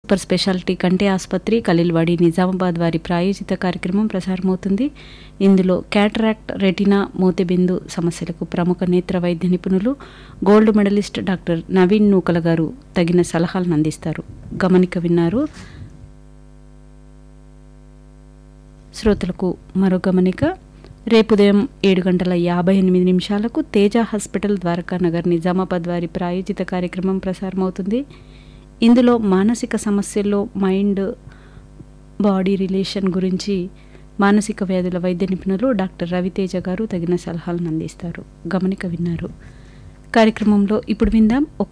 super speciality కంటి ఆసుపత్రి ఖలీల్వాడి నిజామాబాద్ వారి ప్రాయోజిత కార్యక్రమం ప్రసారమవుతుంది ఇందులో క్యాటరాక్ట్ రెటినా మోతిబిందు సమస్యలకు ప్రముఖ నేత్ర వైద్య నిపుణులు gold medalist doctor Naveen Nukala garu తగిన సలహాలను అందిస్తారు గమనిక విన్నారు శ్రోతలకు మరో గమనిక రేపు ఉదయం ఏడు గంటల యాభై ఎనిమిది నిమిషాలకు తేజ హాస్పిటల్ ద్వారకా నగర్ నిజామాబాద్ వారి ప్రాయోజిత కార్యక్రమం ప్రసారమవుతుంది ఇందులో మానసిక సమస్యల్లో మైండ్ బాడీ రిలేషన్ గురించి మానసిక వ్యాధుల వైద్య నిపుణులు డాక్టర్ రవితేజ గారు తగిన సలహాలను అందిస్తారు గమనిక విన్నారు కార్యక్రమంలో ఇప్పుడు విందాం ఒక